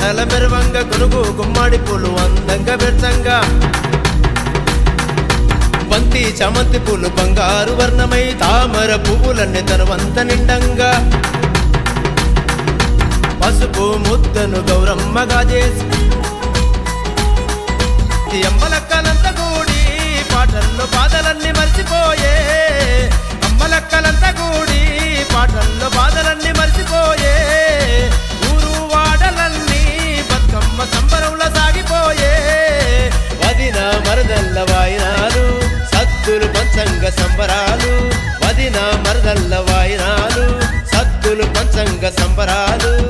మెడల మెరవంగ కొనుగు గుమ్మడి పూలు అందంగా బెచ్చంగా బంతి చామంతి పూలు బంగారు వర్ణమై తామర పువ్వులన్నీ తనవంత నిండంగా పసుపు ముద్దను గౌరమ్మగా చేసి అమ్మలక్కలంతా కూడి పాటల్లో బాధలన్నీ మర్చిపోయే అమ్మలక్కలంతా కూడి పాటల్లో బాధలన్నీ మర్చిపోయే ఊరు వాడలన్నీ బతుకమ్మ సంబరంలో సాగిపోయే వదిన మరదల్ల వాయినాలు సత్తులు పంచంగ సంబరాలు వదిన మరదల్ల వాయినాలు సత్తులు పంచంగ సంబరాలు